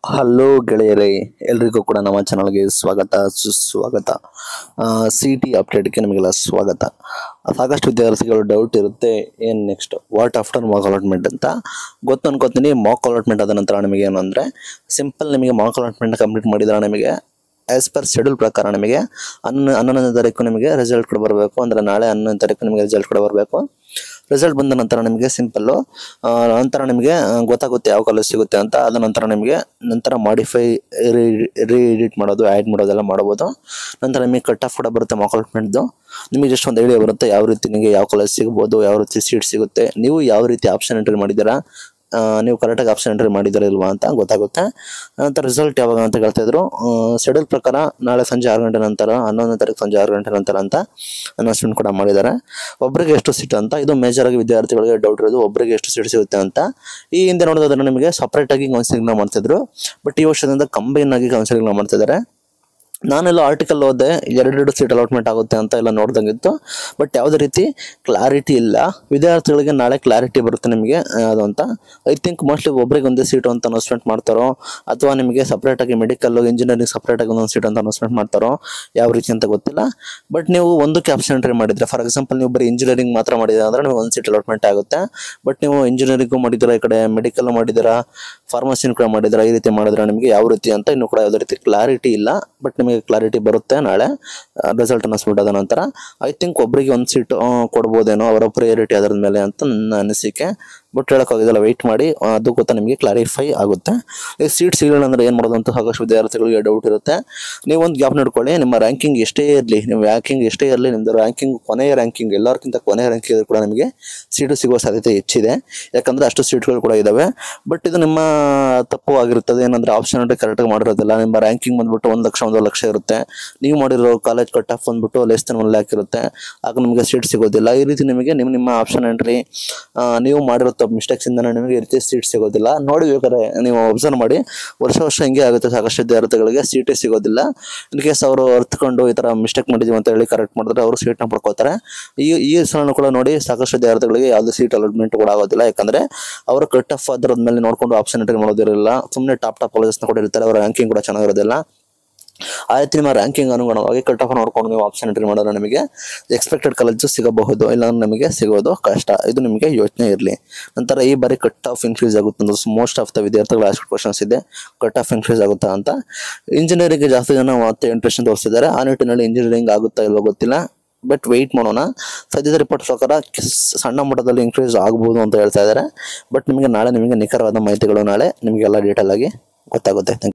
Hello ಗೆಳೆಯರೇ ಎಲ್ರಿಗೂ ಕೂಡ ನಮ್ಮ ಚಾನಲ್ಗೆ ಸ್ವಾಗತ ಸುಸ್ವಾಗತ ಸಿ ಟಿ ಅಪ್ಡೇಟ್ಗೆ ನಿಮಗೆಲ್ಲ ಸ್ವಾಗತ ಸಾಕಷ್ಟು ವಿದ್ಯಾರ್ಥಿಗಳು ಡೌಟ್ ಇರುತ್ತೆ ಏನು next what after mock allotment ಅಂತ ಗೊತ್ತು ಅನ್ಕೋತೀನಿ ಮಾಕ್ ಅಲಾಟ್ಮೆಂಟ್ ಆದ ನಂತರ ನಿಮಗೆ ಏನು ಅಂದರೆ ಸಿಂಪಲ್ ನಿಮಗೆ ಮಾಕ್ ಅಲಾಟ್ಮೆಂಟ್ ಕಂಪ್ಲೀಟ್ ಮಾಡಿದ್ರೆ ನಿಮಗೆ ಆ್ಯಸ್ ಪರ್ ಶೆಡ್ಯೂಲ್ ಪ್ರಕಾರ ನಿಮಗೆ ಹನ್ನ ಹನ್ನೊಂದನೇ ತಾರೀಕು ನಿಮಗೆ ರಿಸಲ್ಟ್ ಕೂಡ ಬರಬೇಕು ಅಂದರೆ ನಾಳೆ ಹನ್ನೊಂದನೇ ತಾರೀಕು ನಿಮಗೆ ರಿಸಲ್ಟ್ ಕೂಡ ಬರಬೇಕು ರಿಸಲ್ಟ್ ಬಂದ ನಂತರ ನಿಮಗೆ ಸಿಂಪಲ್ಲು ನಂತರ ನಿಮಗೆ ಆ, ಗೊತ್ತಾಗುತ್ತೆ ಯಾವ ಕಾಲೇಜ್ ಸಿಗುತ್ತೆ ಅಂತ ಅದ ನಂತರ ನಿಮಗೆ ನಂತರ ಮಾಡಿಫೈ ರೀ ರೀ ಎಡಿಟ್ ಮಾಡೋದು ಆ್ಯಡ್ ಮಾಡೋದೆಲ್ಲ ಮಾಡ್ಬೋದು ನಂತರ ನಿಮಗೆ ಕಟ್ ಆಫ್ ಕೂಡ ಬರುತ್ತೆ ಮಾಕಲ್ಟ್ಮೆಂಟ್ದು ನಿಮಗೆ ಜಸ್ಟ್ ಒಂದು ಐಡಿಯಾ ಬರುತ್ತೆ ಯಾವ ರೀತಿ ನಿಮಗೆ ಯಾವ ಕಾಲೇಜ್ ಸಿಗ್ಬೋದು ಯಾವ ರೀತಿ ಸೀಟ್ ಸಿಗುತ್ತೆ ನೀವು ಯಾವ ರೀತಿ ಆಪ್ಷನ್ ಎಂಟ್ರಿ ಮಾಡಿದ್ದೀರಾ ಆ, ನೀವು ಕರೆಕ್ಟಾಗಿ ಆಪ್ಷನ್ ಎಂಟ್ರಿ ಮಾಡಿದ್ದೀರಾ ಇಲ್ವಾ ಅಂತ ಗೊತ್ತಾಗುತ್ತೆ ನಂತರ ರಿಸಲ್ಟ್ ಯಾವಾಗ ಅಂತ ಹೇಳ್ತಾ ಇದ್ರು ಶೆಡ್ಯೂಲ್ ಪ್ರಕಾರ ನಾಳೆ ಸಂಜೆ ಆರು ಗಂಟೆ ನಂತರ ಹನ್ನೊಂದನೇ ತಾರೀಕು ಸಂಜೆ ಆರು ಗಂಟೆ ನಂತರ ಅಂತ ಅನೌನ್ಸ್ಮೆಂಟ್ ಕೂಡ ಮಾಡಿದ್ದಾರೆ ಒಬ್ಬರಿಗೆ ಎಷ್ಟು ಸೀಟ್ ಅಂತ ಇದು ಮೇಜರ್ ಆಗಿ ವಿದ್ಯಾರ್ಥಿಗಳಿಗೆ ಡೌಟ್ ಇರೋದು ಒಬ್ಬರಿಗೆ ಎಷ್ಟು ಸೀಟ್ ಸಿಗುತ್ತೆ ಅಂತ ಈ ಹಿಂದೆ ನೋಡೋದಾದ್ರೆ ನಿಮಗೆ ಸಪ್ರೇಟ್ ಆಗಿ ಕೌನ್ಸಿಲಿಂಗ್ ಮಾಡ್ತಿದ್ರು ಬಟ್ ಈ ವರ್ಷದಿಂದ ಕಂಬೈನ್ ಆಗಿ ಕೌನ್ಸಿಲಿಂಗ್ ಮಾಡ್ತಿದ್ದಾರೆ ನಾನೆಲ್ಲ ಆರ್ಟಿಕಲ್ ಓದಿದೆ ಎರಡೆರಡು ಸೀಟ್ ಅಲಾಟ್ಮೆಂಟ್ ಆಗುತ್ತೆ ಅಂತ ಎಲ್ಲ ನೋಡ್ದಂಗಿತ್ತು ಬಟ್ ಯಾವುದೇ ರೀತಿ ಕ್ಲಾರಿಟಿ ಇಲ್ಲ ವಿದ್ಯಾರ್ಥಿಗಳಿಗೆ ನಾಳೆ ಕ್ಲಾರಿಟಿ ಬರುತ್ತೆ ನಿಮಗೆ ಆ, ಅದು ಅಂತ ಐ ಥಿಂಕ್ ಮೋಸ್ಟ್ಲಿ ಒಬ್ರಿಗೆ ಒಂದೇ ಸೀಟು ಅಂತ ಅನೌನ್ಸ್ಮೆಂಟ್ ಮಾಡ್ತಾರೋ ಅಥವಾ ನಿಮಗೆ ಸಪ್ರೇಟಾಗಿ ಮೆಡಿಕಲ್ ಇಂಜಿನಿಯರಿಂಗ್ ಸಪ್ರೇಟಾಗಿ ಒಂದೊಂದು ಸೀಟ್ ಅಂತ ಅನೌನ್ಸ್ಮೆಂಟ್ ಮಾಡ್ತಾರೋ ಯಾವ ರೀತಿ ಅಂತ ಗೊತ್ತಿಲ್ಲ ಬಟ್ ನೀವು ಒಂದಕ್ಕೆ ಆಪ್ಷನ್ ಎಂಟ್ರಿ ಮಾಡಿದ್ರೆ ಫಾರ್ ಎಕ್ಸಾಂಪಲ್ ನೀವು ಬರೀ ಇಂಜಿನಿಯರಿಂಗ್ ಮಾತ್ರ ಮಾಡಿದ್ರೆ ಅಂದ್ರೆ ನೀವು ಒಂದು ಸೀಟ್ ಅಲಾಟ್ಮೆಂಟ್ ಆಗುತ್ತೆ ಬಟ್ ನೀವು ಇಂಜಿನಿಯರಿಂಗು ಮಾಡಿದ್ದೀರಾ ಈ ಕಡೆ ಮೆಡಿಕಲ್ ಮಾಡಿದ್ದೀರಾ ಫಾರ್ಮಸಿನ ಕೂಡ ಮಾಡಿದ್ದೀರಾ ಈ ರೀತಿ ಮಾಡಿದ್ರೆ ನಿಮಗೆ ಯಾವ ರೀತಿ ಅಂತ ಇನ್ನೂ ಕೂಡ ಯಾವುದೇ ರೀತಿ ಕ್ಲಾರಿಟಿ ಇಲ್ಲ ಬಟ್ ನಿಮಗೆ ಕ್ಲಾರಿಟಿ ಬರುತ್ತೆ ನಾಳೆ ರಿಸಲ್ಟ್ ಅನ್ನಿಸ್ಬಿಟ್ಟು ಅದ ನಂತರ ಐ ಥಿಂಕ್ ಒಬ್ಬರಿಗೆ ಒಂದು ಸೀಟ್ ಕೊಡ್ಬೋದೇನೋ ಅವರ ಪ್ರಿಯಾರಿಟಿ ಅದರ ಮೇಲೆ ಅಂತ ನನ್ನ ಅನಿಸಿಕೆ ಬಟ್ ಹೇಳೋಕ್ಕಾಗೋದಿಲ್ಲ ವೆಯ್ಟ್ ಮಾಡಿ ಆ, ಅದು ಗೊತ್ತಾ ನಿಮಗೆ ಕ್ಲಾರಿಫೈ ಆಗುತ್ತೆ ಈ ಸೀಟ್ ಸಿಗಲಿಲ್ಲ ಅಂದರೆ ಏನು ಮಾಡೋದು ಅಂತ ಸಾಕಷ್ಟು ವಿದ್ಯಾರ್ಥಿಗಳಿಗೆ ಡೌಟ್ ಇರುತ್ತೆ ನೀವು ಒಂದು ಗ್ಯಾಪ್ ನೋಡ್ಕೊಳ್ಳಿ ನಿಮ್ಮ ರ್ಯಾಂಕಿಂಗ್ ಎಷ್ಟೇ ಇರಲಿ ನಿಮ್ಮ ರ್ಯಾಂಕಿಂಗ್ ಎಷ್ಟೇ ಇರಲಿ ನಿಮ್ಮದು ರ್ಯಾಂಕಿಂಗ್ ಕೊನೆಯ ರ್ಯಾಂಕಿಂಗ್ ಎಲ್ಲರಿಗಿಂತ ಕೊನೆಯ ರ್ಯಾಂಕಿಂಗ್ ಇದ್ರೂ ಕೂಡ ನಿಮಗೆ ಸೀಟು ಸಿಗುವ ಸಾಧ್ಯತೆ ಹೆಚ್ಚಿದೆ ಯಾಕಂದರೆ ಅಷ್ಟು ಸೀಟ್ಗಳು ಕೂಡ ಇದ್ದಾವೆ ಬಟ್ ಇದು ನಿಮ್ಮ ತಪ್ಪು ಆಗಿರುತ್ತದೆ ಏನಂದರೆ ಆಪ್ಷನ್ ಅಂದರೆ ಕರೆಕ್ಟಾಗಿ ಮಾಡಿರೋದಿಲ್ಲ ನಿಮ್ಮ ರ್ಯಾಂಕಿಂಗ್ ಬಂದ್ಬಿಟ್ಟು ಒಂದು ಲಕ್ಷ ಒಂದು ಲಕ್ಷ ಇರುತ್ತೆ ನೀವು ಮಾಡಿರೋ ಕಾಲೇಜ್ ಕಟ್ ಆಫ್ ಬಂದ್ಬಿಟ್ಟು ಲೆಸ್ ದೆನ್ ಒನ್ ಲ್ಯಾಕ್ ಇರುತ್ತೆ ಆಗ ನಿಮಗೆ ಸೀಟ್ ಸಿಗೋದಿಲ್ಲ ಈ ರೀತಿ ನಿಮಗೆ ನಿಮ್ಮ ನಿಮ್ಮ ಆಪ್ಷನ್ ಎಂಟ್ರಿ ನೀವು ಮಾಡಿರೋ ತಪ್ಪು ಮಿಸ್ಟೇಕ್ಸಿಂದ ನಿಮಗೆ ಈ ರೀತಿ ಸೀಟ್ ಸಿಗೋದಿಲ್ಲ ನೋಡಿ ಬೇಕಾದ್ರೆ ನೀವು ಅಬ್ಸರ್ವ್ ಮಾಡಿ ವರ್ಷ ವರ್ಷ ಹಿಂಗೆ ಆಗುತ್ತೆ ಸಾಕಷ್ಟು ವಿದ್ಯಾರ್ಥಿಗಳಿಗೆ ಸೀಟೇ ಸಿಗೋದಿಲ್ಲ ಇನ್ ಕೇಸ್ ಅವರು ಅರ್ಥಕೊಂಡು ಈ ಥರ ಮಿಸ್ಟೇಕ್ ಮಾಡಿದ್ದೀವಿ ಅಂತ ಹೇಳಿ ಕರೆಕ್ಟ್ ಮಾಡಿದ್ರೆ ಅವರು ಸೀಟ್ನ ಪಡ್ಕೋತಾರೆ ಈ ಈ ಸಲ ಕೂಡ ನೋಡಿ ಸಾಕಷ್ಟು ವಿದ್ಯಾರ್ಥಿಗಳಿಗೆ ಯಾವುದೇ ಸೀಟ್ ಅಲಾಟ್ಮೆಂಟ್ ಕೂಡ ಆಗೋದಿಲ್ಲ ಯಾಕಂದರೆ ಅವರು ಕಟ್ ಆಫ್ ಅದರ ಮೇಲೆ ನೋಡ್ಕೊಂಡು ಆಪ್ಷನ್ ಎಂಟ್ರಿ ಮಾಡೋದಿರಲಿಲ್ಲ ಸುಮ್ಮನೆ ಟಾಪ್ ಟಾಪ್ ಕಾಲೇಜಸ್ನ ಕೂಡ ಇರ್ತಾರೆ ಅವರ ರ್ಯಾಂಕಿಂಗ್ ಕೂಡ ಚೆನ್ನಾಗಿರೋದಿಲ್ಲ ಆ ರೀತಿ ನಿಮ್ಮ ರ್ಯಾಂಕಿಂಗ್ ಅನುಗುಣವಾಗಿ ಕಟ್ ಆಫ್ ನೋಡ್ಕೊಂಡು ನೀವು ಆಪ್ಷನ್ ಎಂಟ್ರಿ ಮಾಡಿದ್ರೆ ನಿಮಗೆ ಎಕ್ಸ್ಪೆಕ್ಟೆಡ್ ಕಾಲೇಜು ಸಿಗಬಹುದು ಇಲ್ಲಾಂದ್ರೆ ನಮಗೆ ಸಿಗೋದು ಕಷ್ಟ ಇದು ನಿಮಗೆ ಯೋಚನೆ ಇರಲಿ ನಂತರ ಈ ಬಾರಿ ಕಟ್ ಆಫ್ ಇನ್ಕ್ರೀಸ್ ಆಗುತ್ತೆ ಅಂತ ಮೋಸ್ಟ್ ಆಫ್ ದ ವಿದ್ಯಾರ್ಥಿಗಳ ಆಸ್ಟ್ ಕ್ವಶನ್ಸ್ ಇದೆ ಕಟ್ ಆಫ್ ಇನ್ಕ್ರೀಸ್ ಆಗುತ್ತಾ ಅಂತ ಇಂಜಿನಿಯರಿಂಗ್ಗೆ ಜಾಸ್ತಿ ಜನ ಮತ್ತೆ ಇಂಟ್ರೆಸ್ಟ್ ತೋರಿಸಿದ್ದಾರೆ ಆ ನಿಟ್ಟಿನಲ್ಲಿ ಇಂಜಿನಿಯರಿಂಗ್ ಆಗುತ್ತಾ ಇಲ್ವೋ ಗೊತ್ತಿಲ್ಲ ಬಟ್ ವೆಯ್ಟ್ ಮಾಡೋಣ ಸದ್ಯದ ರಿಪೋರ್ಟ್ ಪ್ರಕಾರ ಕಿಸ್- ಸಣ್ಣ ಮಟ್ಟದಲ್ಲಿ ಇನ್ಕ್ರೀಸ್ ಆಗ್ಬೋದು ಅಂತ ಹೇಳ್ತಾ ಇದ್ದಾರೆ ಬಟ್ ನಿಮಗೆ ನಾಳೆ ನಿಮಗೆ ನಿಖರವಾದ ಮಾಹಿತಿಗಳು ನಾಳೆ ನಿಮಗೆಲ್ಲ ಡೀಟೇಲ್ ಆಗಿ ಗೊತ್ತಾಗುತ್ತೆ Thank you.